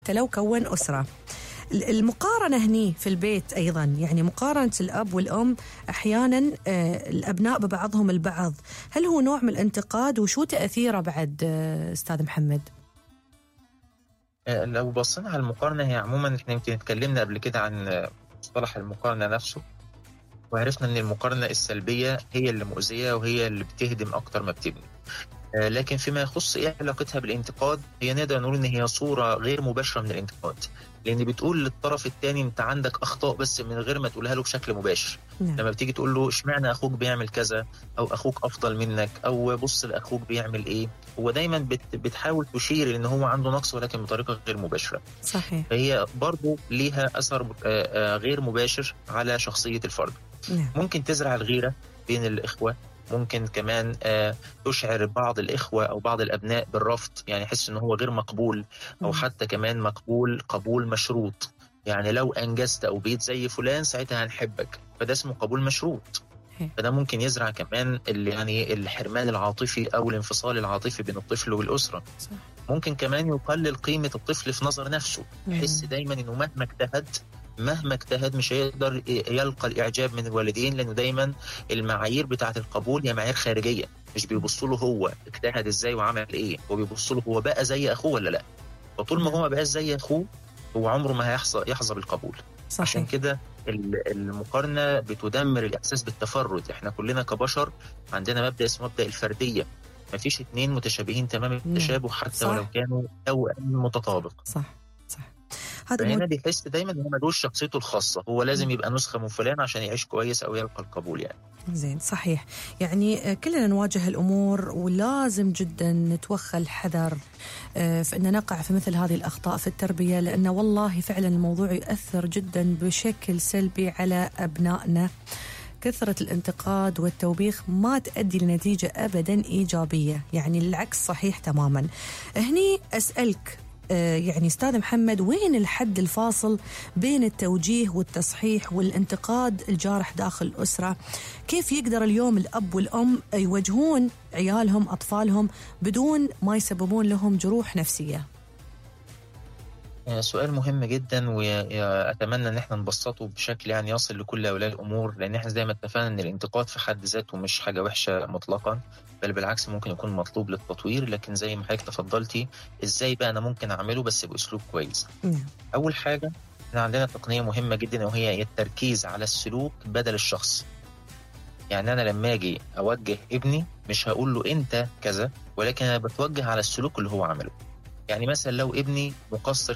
حتى لو كون أسرة المقارنة هني في البيت أيضا يعني مقارنة الأب والأم أحيانا آه، الأبناء ببعضهم البعض هل هو نوع من الانتقاد وشو تأثيره بعد آه، أستاذ محمد؟ آه، لو بصينا على المقارنة هي عموما احنا يمكن اتكلمنا قبل كده عن مصطلح المقارنة نفسه وعرفنا ان المقارنة السلبية هي اللي مؤذية وهي اللي بتهدم اكتر ما بتبني لكن فيما يخص ايه علاقتها بالانتقاد هي نقدر نقول ان هي صورة غير مباشرة من الانتقاد لان بتقول للطرف الثاني انت عندك اخطاء بس من غير ما تقولها له بشكل مباشر نعم. لما بتيجي تقول له اشمعنى اخوك بيعمل كذا او اخوك افضل منك او بص لاخوك بيعمل ايه هو دايما بت بتحاول تشير ان هو عنده نقص ولكن بطريقه غير مباشره صحيح فهي برضه ليها اثر غير مباشر على شخصيه الفرد نعم. ممكن تزرع الغيره بين الاخوه ممكن كمان تشعر بعض الإخوة أو بعض الأبناء بالرفض يعني يحس إن هو غير مقبول أو حتى كمان مقبول قبول مشروط يعني لو أنجزت أو بيت زي فلان ساعتها هنحبك فده اسمه قبول مشروط فده ممكن يزرع كمان اللي يعني الحرمان العاطفي او الانفصال العاطفي بين الطفل والاسره صح. ممكن كمان يقلل قيمه الطفل في نظر نفسه يحس دايما انه مهما اجتهد مهما اجتهد مش هيقدر يلقى الاعجاب من الوالدين لانه دايما المعايير بتاعه القبول هي معايير خارجيه مش بيبصوا له هو اجتهد ازاي وعمل ايه هو بيبصوا له هو بقى زي اخوه ولا لا وطول ما هو ما بقاش زي اخوه هو عمره ما هيحظى يحظى بالقبول صحيح. عشان كده المقارنه بتدمر الاحساس بالتفرد احنا كلنا كبشر عندنا مبدا اسمه مبدا الفرديه ما فيش اتنين متشابهين تمام التشابه حتى صح. ولو كانوا توأم متطابق صح هذا فهنا بيحس دايما ان هو ملوش شخصيته الخاصه هو لازم يبقى نسخه من فلان عشان يعيش كويس او يلقى القبول يعني زين صحيح يعني كلنا نواجه الامور ولازم جدا نتوخى الحذر في ان نقع في مثل هذه الاخطاء في التربيه لان والله فعلا الموضوع يؤثر جدا بشكل سلبي على ابنائنا كثرة الانتقاد والتوبيخ ما تؤدي لنتيجة أبدا إيجابية يعني العكس صحيح تماما هني أسألك يعني استاذ محمد وين الحد الفاصل بين التوجيه والتصحيح والانتقاد الجارح داخل الاسره؟ كيف يقدر اليوم الاب والام يوجهون عيالهم اطفالهم بدون ما يسببون لهم جروح نفسيه؟ سؤال مهم جدا واتمنى ان احنا نبسطه بشكل يعني يصل لكل اولياء الامور لان احنا زي ما اتفقنا ان الانتقاد في حد ذاته مش حاجه وحشه مطلقا بل بالعكس ممكن يكون مطلوب للتطوير لكن زي ما حضرتك تفضلتي ازاي بقى انا ممكن اعمله بس باسلوب كويس اول حاجه احنا عندنا تقنيه مهمه جدا وهي التركيز على السلوك بدل الشخص يعني انا لما اجي اوجه ابني مش هقول له انت كذا ولكن انا بتوجه على السلوك اللي هو عمله يعني مثلا لو ابني مقصر